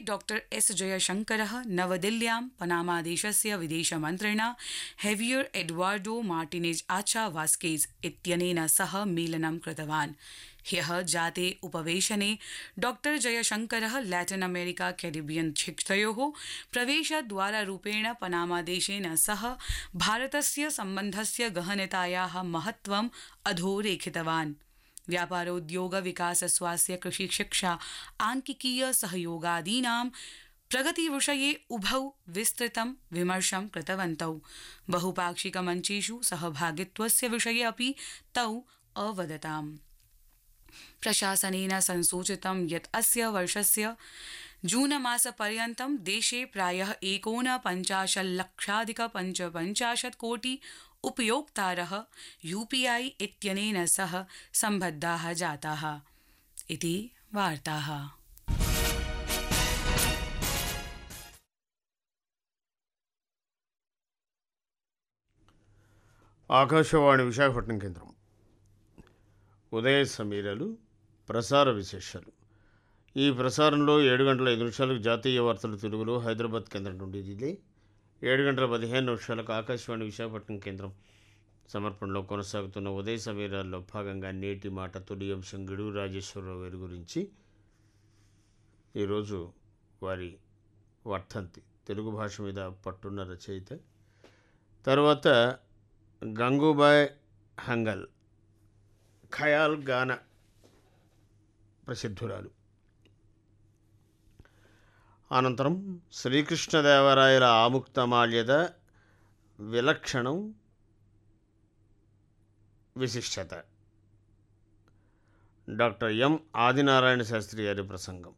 doctor S जयशंकरः नवदिल्ल्यां पनामादेशस्य विदेशमन्त्रिणा Javier Eduardo Martinez Acha Vasquez इत्यनेन सह मेलनं कृतवान् ह्यः जाते उपवेशने डॉक्टर जयशंकरः लैटिन अमेरिका कैरिबियन क्षेत्रयोः प्रवेशद्वाररूपेण पनामादेशेन सह भारतस्य सम्बन्धस्य गहनतायाः महत्त्वम् अधोरेखितवान् व्यापारोद्योग विकास स्वास्थ्य कृषि शिक्षा आंकिकीय सहयोगादीनां प्रगतिविषये उभौ विस्तृतं विमर्शं कृतवन्तौ बहुपाक्षिकमञ्चेषु सहभागित्वस्य विषये अपि तौ अवदताम् प्रशासनेन संसूचितं यत् अस्य वर्षस्य जूनमासपर्यन्तं देशे प्रायः एकोनपञ्चाशल्लक्षाधिक पञ्चपञ्चाशत् कोटि उपयोक्तारः यूपीआई इत्यनेन सह सम्बद्धाः जाताः इति वार्ताः ఆకాశవాణి విశాఖపట్నం కేంద్రం ఉదయ సమీరాలు ప్రసార విశేషాలు ఈ ప్రసారంలో ఏడు గంటల ఐదు నిమిషాలకు జాతీయ వార్తలు తెలుగులో హైదరాబాద్ కేంద్రం నుండి రిలే ఏడు గంటల పదిహేను నిమిషాలకు ఆకాశవాణి విశాఖపట్నం కేంద్రం సమర్పణలో కొనసాగుతున్న ఉదయ సమీరాల్లో భాగంగా నేటి మాట తొలి అంశం గిడుగు రాజేశ్వరరావు గారి గురించి ఈరోజు వారి వర్ధంతి తెలుగు భాష మీద పట్టున్న రచయిత తర్వాత గంగూబాయ్ హంగల్ ఖయాల్ గాన ప్రసిద్ధురాలు అనంతరం శ్రీకృష్ణదేవరాయల ఆముక్తమాల్యద విలక్షణం విశిష్టత డాక్టర్ ఎం ఆదినారాయణ శాస్త్రి గారి ప్రసంగం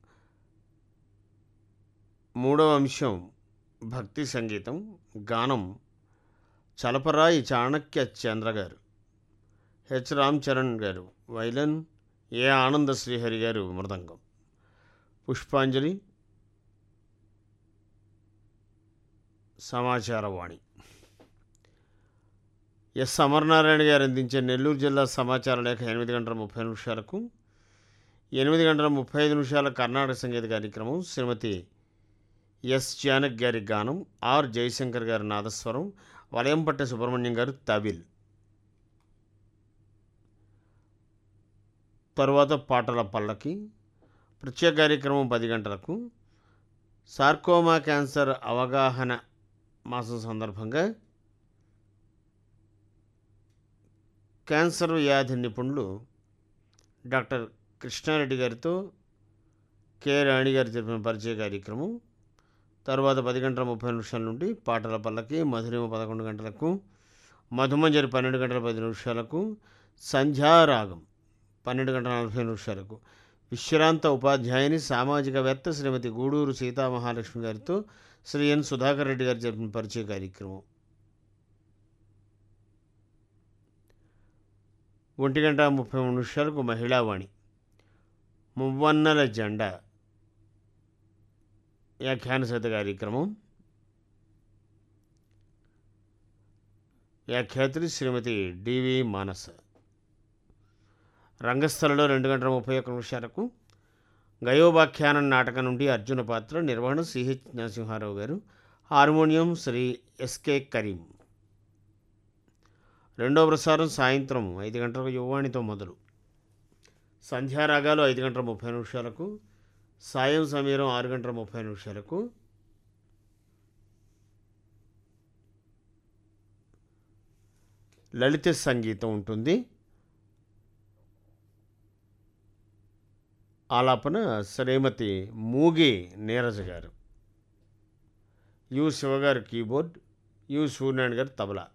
మూడవ అంశం భక్తి సంగీతం గానం చలపరాయి చాణక్య చంద్ర గారు హెచ్ రామ్ చరణ్ గారు వైలన్ ఏ ఆనంద శ్రీహరి గారు మృదంగం పుష్పాంజలి సమాచారవాణి ఎస్ అమర్నారాయణ గారు అందించే నెల్లూరు జిల్లా సమాచార లేఖ ఎనిమిది గంటల ముప్పై నిమిషాలకు ఎనిమిది గంటల ముప్పై ఐదు నిమిషాల కర్ణాటక సంగీత కార్యక్రమం శ్రీమతి ఎస్ జానక్ గారి గానం ఆర్ జయశంకర్ గారి నాదస్వరం వలయంపట్ట సుబ్రహ్మణ్యం గారు తవిల్ తరువాత పాటల పల్లకి ప్రత్యేక కార్యక్రమం పది గంటలకు సార్కోమా క్యాన్సర్ అవగాహన మాసం సందర్భంగా క్యాన్సర్ వ్యాధి నిపుణులు డాక్టర్ కృష్ణారెడ్డి గారితో కె రాణి గారు జరిపిన పరిచయ కార్యక్రమం తర్వాత పది గంటల ముప్పై నిమిషాల నుండి పాటల పల్లకి మధురిమ పదకొండు గంటలకు మధుమంజరి పన్నెండు గంటల పది నిమిషాలకు సంధ్యారాగం పన్నెండు గంటల నలభై నిమిషాలకు విశ్రాంత ఉపాధ్యాయుని సామాజికవేత్త శ్రీమతి గూడూరు సీతామహాలక్ష్మి గారితో శ్రీ ఎన్ సుధాకర్ రెడ్డి గారు జరిపిన పరిచయ కార్యక్రమం ఒంటి గంట ముప్పై మూడు నిమిషాలకు మహిళావాణి మువ్వన్నల జెండా వ్యాఖ్యాన సహిత కార్యక్రమం వ్యాఖ్యాత్రి శ్రీమతి డివి మానస రంగస్థలలో రెండు గంటల ముప్పై ఒక్క నిమిషాలకు గయోపాఖ్యానం నాటకం నుండి అర్జున పాత్ర నిర్వహణ సిహెచ్ నరసింహారావు గారు హార్మోనియం శ్రీ ఎస్కే కరీం రెండో ప్రసారం సాయంత్రం ఐదు గంటలకు యువవాణితో మొదలు సంధ్యారాగాలు ఐదు గంటల ముప్పై నిమిషాలకు సాయం సమీరం ఆరు గంటల ముప్పై నిమిషాలకు లలిత సంగీతం ఉంటుంది ఆలాపన శ్రీమతి మూగి నీరజ గారు యు శివగారు కీబోర్డ్ యు సూర్యనారాయణ గారు తబలా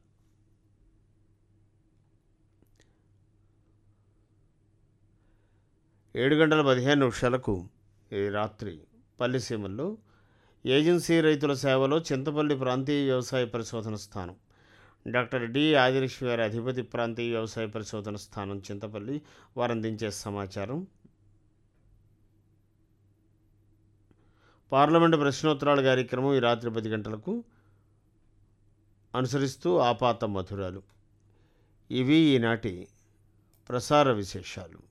ఏడు గంటల పదిహేను నిమిషాలకు ఈ రాత్రి పల్లిసీమల్లో ఏజెన్సీ రైతుల సేవలో చింతపల్లి ప్రాంతీయ వ్యవసాయ పరిశోధన స్థానం డాక్టర్ డి ఆదిలక్ష్మి గారి అధిపతి ప్రాంతీయ వ్యవసాయ పరిశోధన స్థానం చింతపల్లి వారు అందించే సమాచారం పార్లమెంటు ప్రశ్నోత్తరాల కార్యక్రమం ఈ రాత్రి పది గంటలకు అనుసరిస్తూ ఆపాత మధురాలు ఇవి ఈనాటి ప్రసార విశేషాలు